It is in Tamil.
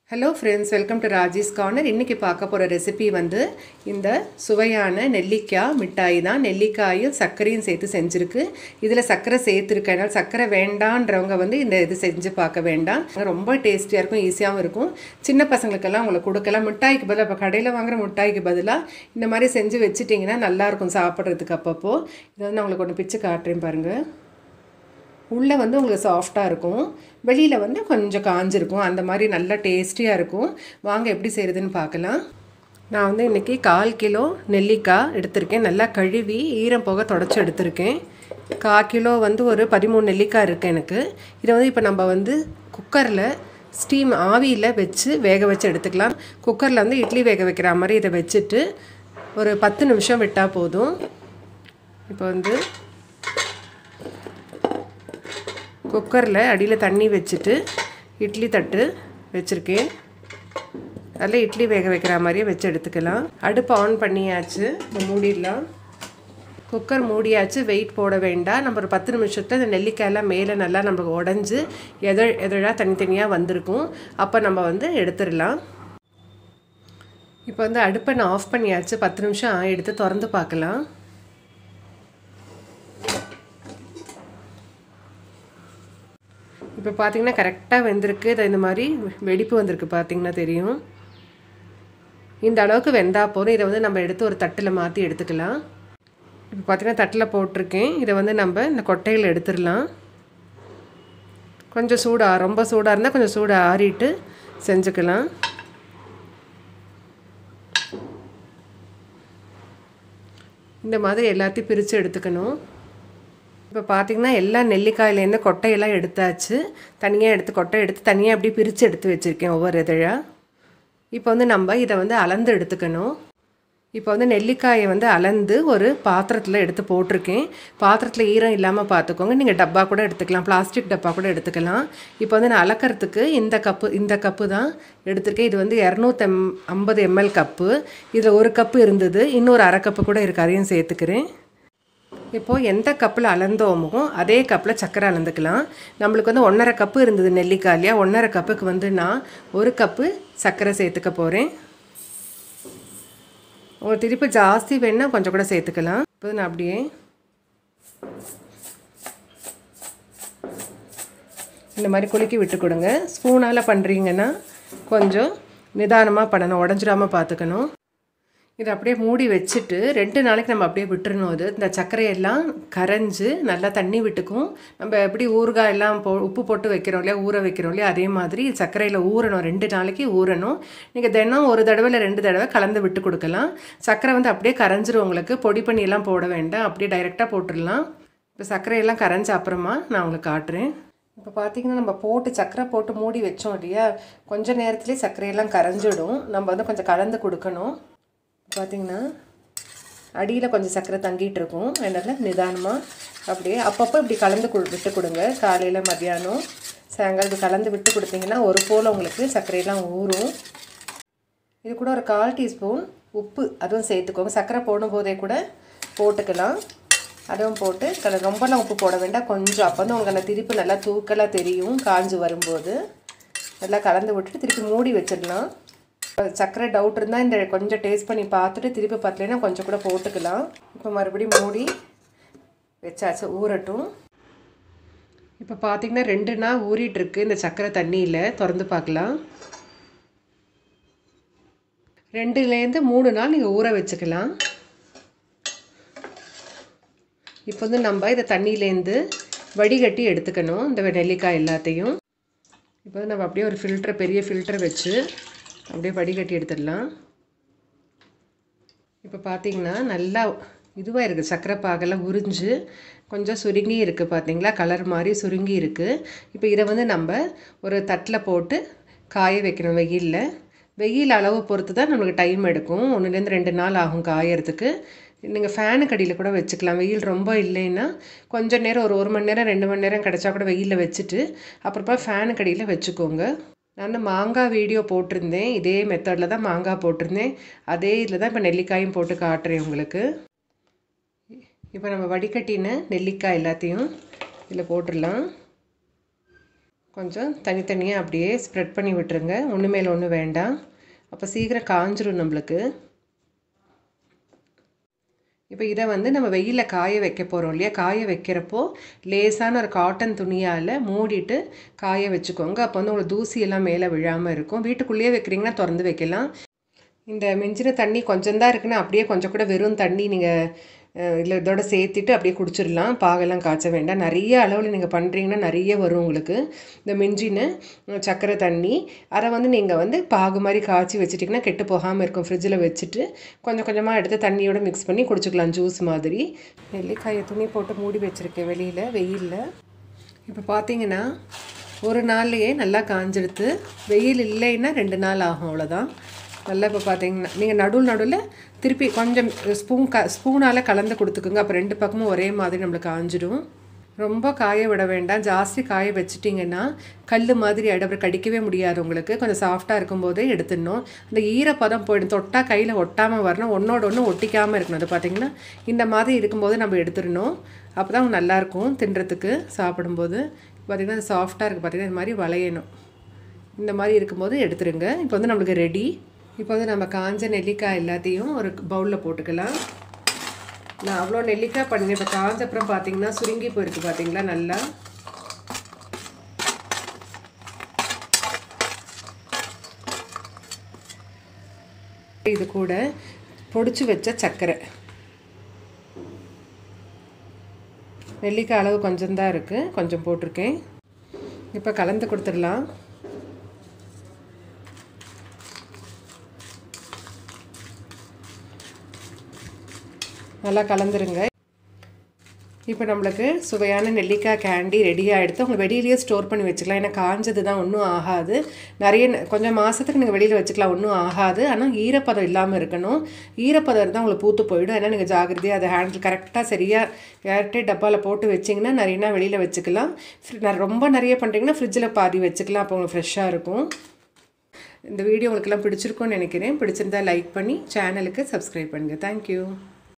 hello friends welcome to Rajesh corner இன்றைக்கி பார்க்க போகிற ரெசிபி வந்து இந்த சுவையான நெல்லிக்காய் மிட்டாய் தான் நெல்லிக்காயும் சர்க்கரையும் சேர்த்து செஞ்சுருக்கு இதில் சர்க்கரை சேர்த்துருக்கனால சர்க்கரை வேண்டான்றவங்க வந்து இந்த இது செஞ்சு பார்க்க வேண்டாம் ரொம்ப டேஸ்டியாக இருக்கும் ஈஸியாகவும் இருக்கும் சின்ன பசங்களுக்கெல்லாம் உங்களுக்கு கொடுக்கலாம் மிட்டாய்க்கு பதிலாக இப்போ கடையில் வாங்குற மிட்டாய்க்கு பதிலாக இந்த மாதிரி செஞ்சு வச்சுட்டிங்கன்னா நல்லாயிருக்கும் சாப்பிட்றதுக்கு அப்பப்போ இதை வந்து நான் உங்களுக்கு ஒன்று பிச்சு காட்டுறேன் பாருங்கள் உள்ளே வந்து உங்களுக்கு சாஃப்டாக இருக்கும் வெளியில் வந்து கொஞ்சம் காஞ்சிருக்கும் அந்த மாதிரி நல்லா டேஸ்டியாக இருக்கும் வாங்க எப்படி செய்கிறதுன்னு பார்க்கலாம் நான் வந்து இன்றைக்கி கால் கிலோ நெல்லிக்காய் எடுத்திருக்கேன் நல்லா கழுவி ஈரம் போக தொடச்சி எடுத்திருக்கேன் கால் கிலோ வந்து ஒரு பதிமூணு நெல்லிக்காய் இருக்குது எனக்கு இதை வந்து இப்போ நம்ம வந்து குக்கரில் ஸ்டீம் ஆவியில் வச்சு வேக வச்சு எடுத்துக்கலாம் குக்கரில் வந்து இட்லி வேக வைக்கிற மாதிரி இதை வச்சுட்டு ஒரு பத்து நிமிஷம் விட்டால் போதும் இப்போ வந்து குக்கரில் அடியில் தண்ணி வச்சுட்டு இட்லி தட்டு வச்சுருக்கேன் அதில் இட்லி வேக வைக்கிற மாதிரியே வச்சு எடுத்துக்கலாம் அடுப்பு ஆன் பண்ணியாச்சு இப்போ மூடிடலாம் குக்கர் மூடியாச்சு வெயிட் போட வேண்டாம் நம்ம ஒரு பத்து நிமிஷத்தில் இந்த நெல்லிக்காயெல்லாம் மேலே நல்லா நம்மளுக்கு உடஞ்சி எதழ் எதழாக தனித்தனியாக வந்திருக்கும் அப்போ நம்ம வந்து எடுத்துடலாம் இப்போ வந்து அடுப்பை நான் ஆஃப் பண்ணியாச்சு பத்து நிமிஷம் எடுத்து திறந்து பார்க்கலாம் இப்போ பார்த்தீங்கன்னா கரெக்டாக வெந்திருக்கு இது இந்த மாதிரி வெடிப்பு வந்திருக்கு பார்த்தீங்கன்னா தெரியும் இந்த அளவுக்கு வெந்தா போதும் இதை வந்து நம்ம எடுத்து ஒரு தட்டில் மாற்றி எடுத்துக்கலாம் இப்போ பார்த்தீங்கன்னா தட்டில் போட்டிருக்கேன் இதை வந்து நம்ம இந்த கொட்டையில் எடுத்துடலாம் கொஞ்சம் சூடாக ரொம்ப சூடாக இருந்தால் கொஞ்சம் சூடாக ஆறிட்டு செஞ்சுக்கலாம் இந்த மாதிரி எல்லாத்தையும் பிரித்து எடுத்துக்கணும் இப்போ பார்த்தீங்கன்னா எல்லா நெல்லிக்காயிலேருந்து கொட்டையெல்லாம் எடுத்தாச்சு தனியாக எடுத்து கொட்டை எடுத்து தனியாக அப்படியே பிரித்து எடுத்து வச்சுருக்கேன் ஒவ்வொரு இதழாக இப்போ வந்து நம்ம இதை வந்து அளந்து எடுத்துக்கணும் இப்போ வந்து நெல்லிக்காயை வந்து அளந்து ஒரு பாத்திரத்தில் எடுத்து போட்டிருக்கேன் பாத்திரத்தில் ஈரம் இல்லாமல் பார்த்துக்கோங்க நீங்கள் டப்பா கூட எடுத்துக்கலாம் பிளாஸ்டிக் டப்பா கூட எடுத்துக்கலாம் இப்போ வந்து நான் அளக்கிறதுக்கு இந்த கப்பு இந்த கப்பு தான் எடுத்திருக்கேன் இது வந்து இரநூத்தம் ஐம்பது எம்எல் கப்பு இதில் ஒரு கப்பு இருந்தது இன்னொரு அரை கப்பு கூட இருக்குது அதையும் சேர்த்துக்கிறேன் இப்போது எந்த கப்பில் அளந்தோமோ அதே கப்பில் சர்க்கரை அளந்துக்கலாம் நம்மளுக்கு வந்து ஒன்றரை கப்பு இருந்தது நெல்லிக்காய் இல்லையா ஒன்றரை கப்புக்கு வந்து நான் ஒரு கப்பு சர்க்கரை சேர்த்துக்க போகிறேன் ஒரு திருப்பி ஜாஸ்தி வேணால் கொஞ்சம் கூட சேர்த்துக்கலாம் இப்போ நான் அப்படியே இந்த மாதிரி குலுக்கி விட்டு கொடுங்க ஸ்பூனால் பண்ணுறீங்கன்னா கொஞ்சம் நிதானமாக பண்ணணும் உடஞ்சிடாமல் பார்த்துக்கணும் இதை அப்படியே மூடி வச்சுட்டு ரெண்டு நாளைக்கு நம்ம அப்படியே விட்டுறணும் அது இந்த சர்க்கரையெல்லாம் கரைஞ்சி நல்லா தண்ணி விட்டுக்கும் நம்ம எப்படி ஊறுகாய் எல்லாம் போ உப்பு போட்டு வைக்கிறோம் இல்லையா ஊற வைக்கிறோம் இல்லையா அதே மாதிரி சர்க்கரையில் ஊறணும் ரெண்டு நாளைக்கு ஊறணும் நீங்கள் தினம் ஒரு தடவை இல்லை ரெண்டு தடவை கலந்து விட்டு கொடுக்கலாம் சர்க்கரை வந்து அப்படியே கரைஞ்சிரும் உங்களுக்கு பொடி பண்ணியெல்லாம் போட வேண்டாம் அப்படியே டைரெக்டாக போட்டுடலாம் இப்போ சர்க்கரையெல்லாம் கரைஞ்ச அப்புறமா நான் உங்களுக்கு காட்டுறேன் இப்போ பார்த்தீங்கன்னா நம்ம போட்டு சர்க்கரை போட்டு மூடி வச்சோம் இல்லையா கொஞ்சம் நேரத்துலேயே சர்க்கரையெல்லாம் கரைஞ்சிடும் நம்ம வந்து கொஞ்சம் கலந்து கொடுக்கணும் பார்த்திங்கன்னா அடியில் கொஞ்சம் சர்க்கரை தங்கிட்டு இருக்கும் அதனால் நிதானமாக அப்படியே அப்பப்போ இப்படி கலந்து கொடு விட்டு கொடுங்க காலையில் மத்தியானம் சாயங்காலம் இப்படி கலந்து விட்டு கொடுத்தீங்கன்னா ஒரு போல் உங்களுக்கு சர்க்கரையெல்லாம் ஊறும் இது கூட ஒரு கால் டீஸ்பூன் உப்பு அதுவும் சேர்த்துக்கோங்க சர்க்கரை போடும்போதே கூட போட்டுக்கலாம் அதுவும் போட்டு கல ரொம்பலாம் உப்பு போட வேண்டாம் கொஞ்சம் அப்போ வந்து உங்களுக்கு அந்த திருப்பி நல்லா தூக்கலாக தெரியும் காஞ்சு வரும்போது நல்லா கலந்து விட்டுட்டு திருப்பி மூடி வச்சிடலாம் சர்க்கரை டவுட் இருந்தால் இந்த கொஞ்சம் டேஸ்ட் பண்ணி பார்த்துட்டு திருப்பி பத்தலைன்னா கொஞ்சம் கூட போட்டுக்கலாம் இப்போ மறுபடியும் மூடி வச்சாச்சு ஊறட்டும் இப்போ பார்த்தீங்கன்னா ரெண்டு நாள் ஊறிட்டுருக்கு இந்த சர்க்கரை தண்ணியில் திறந்து பார்க்கலாம் ரெண்டுலேருந்து மூணு நாள் நீங்கள் ஊற வச்சுக்கலாம் இப்போ வந்து நம்ம இதை தண்ணியிலேருந்து வடிகட்டி எடுத்துக்கணும் இந்த நெல்லிக்காய் எல்லாத்தையும் இப்போ நம்ம அப்படியே ஒரு ஃபில்டர் பெரிய ஃபில்டர் வச்சு அப்படியே வடிகட்டி எடுத்துடலாம் இப்போ பார்த்தீங்கன்னா நல்லா இதுவாக இருக்குது சர்க்கரை பாகெல்லாம் உறிஞ்சு கொஞ்சம் சுருங்கி இருக்குது பார்த்தீங்களா கலர் மாதிரி சுருங்கி இருக்குது இப்போ இதை வந்து நம்ம ஒரு தட்டில் போட்டு காய வைக்கணும் வெயிலில் வெயில் அளவு பொறுத்து தான் நம்மளுக்கு டைம் எடுக்கும் ஒன்றுலேருந்து ரெண்டு நாள் ஆகும் காயறதுக்கு நீங்கள் ஃபேனுக்கு அடியில் கூட வச்சுக்கலாம் வெயில் ரொம்ப இல்லைன்னா கொஞ்சம் நேரம் ஒரு ஒரு மணி நேரம் ரெண்டு மணி நேரம் கிடச்சா கூட வெயிலில் வச்சுட்டு அப்புறமா ஃபேனுக்கு அடியில் வச்சுக்கோங்க நான் மாங்காய் வீடியோ போட்டிருந்தேன் இதே மெத்தடில் தான் மாங்காய் போட்டிருந்தேன் அதே இதில் தான் இப்போ நெல்லிக்காயும் போட்டு காட்டுறேன் உங்களுக்கு இப்போ நம்ம வடிகட்டின நெல்லிக்காய் எல்லாத்தையும் இதில் போட்டுடலாம் கொஞ்சம் தனித்தனியாக அப்படியே ஸ்ப்ரெட் பண்ணி விட்டுருங்க ஒன்று மேலே ஒன்று வேண்டாம் அப்போ சீக்கிரம் காஞ்சிரும் நம்மளுக்கு இப்போ இதை வந்து நம்ம வெயிலில் காய வைக்க போகிறோம் இல்லையா காய வைக்கிறப்போ லேசான ஒரு காட்டன் துணியால் மூடிட்டு காய வச்சுக்கோங்க அப்போ வந்து உங்களுக்கு தூசியெல்லாம் மேலே விழாமல் இருக்கும் வீட்டுக்குள்ளேயே வைக்கிறீங்கன்னா திறந்து வைக்கலாம் இந்த மிஞ்சின தண்ணி கொஞ்சம் தான் இருக்குன்னா அப்படியே கொஞ்சம் கூட வெறும் தண்ணி நீங்கள் இல்லை இதோட சேர்த்துட்டு அப்படியே குடிச்சிடலாம் பாகெல்லாம் காய்ச்ச வேண்டாம் நிறைய அளவில் நீங்கள் பண்ணுறீங்கன்னா நிறைய வரும் உங்களுக்கு இந்த மிஞ்சின சர்க்கரை தண்ணி அதை வந்து நீங்கள் வந்து பாகு மாதிரி காய்ச்சி வச்சுட்டிங்கன்னா கெட்டு போகாமல் இருக்கும் ஃப்ரிட்ஜில் வச்சுட்டு கொஞ்சம் கொஞ்சமாக எடுத்து தண்ணியோட மிக்ஸ் பண்ணி குடிச்சிக்கலாம் ஜூஸ் மாதிரி நெல்லிக்காயை துணி போட்டு மூடி வச்சுருக்கேன் வெளியில் வெயிலில் இப்போ பார்த்தீங்கன்னா ஒரு நாள்லையே நல்லா காஞ்செடுத்து வெயில் இல்லைன்னா ரெண்டு நாள் ஆகும் அவ்வளோதான் நல்லா இப்போ பார்த்தீங்கன்னா நீங்கள் நடுவில் நடுவில் திருப்பி கொஞ்சம் ஸ்பூன் க ஸ்பூனால் கலந்து கொடுத்துக்குங்க அப்போ ரெண்டு பக்கமும் ஒரே மாதிரி நம்மளுக்கு காஞ்சிடும் ரொம்ப காய விட வேண்டாம் ஜாஸ்தி காய வச்சிட்டிங்கன்னா கல் மாதிரி ஆகிடும் அப்புறம் கடிக்கவே முடியாது உங்களுக்கு கொஞ்சம் சாஃப்டாக இருக்கும்போதே எடுத்துடணும் அந்த ஈரப்பதம் போயிடும் தொட்டால் கையில் ஒட்டாமல் வரணும் ஒன்றோட ஒன்று ஒட்டிக்காமல் இருக்கணும் அது பார்த்திங்கன்னா இந்த மாதிரி இருக்கும்போது நம்ம எடுத்துடணும் அப்போ தான் நல்லாயிருக்கும் தின்றதுக்கு சாப்பிடும்போது பார்த்திங்கன்னா அது சாஃப்டாக இருக்குது பார்த்திங்கன்னா இந்த மாதிரி வளையணும் இந்த மாதிரி இருக்கும்போது எடுத்துருங்க இப்போ வந்து நம்மளுக்கு ரெடி இப்போ வந்து நம்ம காஞ்ச நெல்லிக்காய் எல்லாத்தையும் ஒரு பவுலில் போட்டுக்கலாம் நான் அவ்வளோ நெல்லிக்காய் பண்ணேன் இப்போ காஞ்ச அப்புறம் பார்த்தீங்கன்னா சுருங்கி போயிருக்கு பார்த்தீங்களா நல்லா இது கூட பொடிச்சு வச்ச சர்க்கரை நெல்லிக்காய் அளவு கொஞ்சம் தான் இருக்குது கொஞ்சம் போட்டிருக்கேன் இப்போ கலந்து கொடுத்துடலாம் நல்லா கலந்துருங்க இப்போ நம்மளுக்கு சுவையான நெல்லிக்காய் கேண்டி ரெடியாக எடுத்து உங்கள் வெளியிலேயே ஸ்டோர் பண்ணி வச்சுக்கலாம் ஏன்னா காஞ்சது தான் ஒன்றும் ஆகாது நிறைய கொஞ்சம் மாதத்துக்கு நீங்கள் வெளியில் வச்சுக்கலாம் ஒன்றும் ஆகாது ஆனால் ஈரப்பதம் இல்லாமல் இருக்கணும் ஈரப்பதம் இருந்தால் உங்களுக்கு பூத்து போயிடும் ஏன்னா நீங்கள் ஜாகிரதையாக அதை ஹேண்டில் கரெக்டாக சரியாக ஏர்டே டப்பாவில் போட்டு வச்சிங்கன்னா நிறையனா வெளியில் வச்சுக்கலாம் ரொம்ப நிறைய பண்ணுறீங்கன்னா ஃப்ரிட்ஜில் பாதி வச்சுக்கலாம் அப்போ உங்களுக்கு ஃப்ரெஷ்ஷாக இருக்கும் இந்த வீடியோ உங்களுக்கெல்லாம் பிடிச்சிருக்கும்னு நினைக்கிறேன் பிடிச்சிருந்தா லைக் பண்ணி சேனலுக்கு சப்ஸ்கிரைப் பண்ணுங்கள் தேங்க்யூ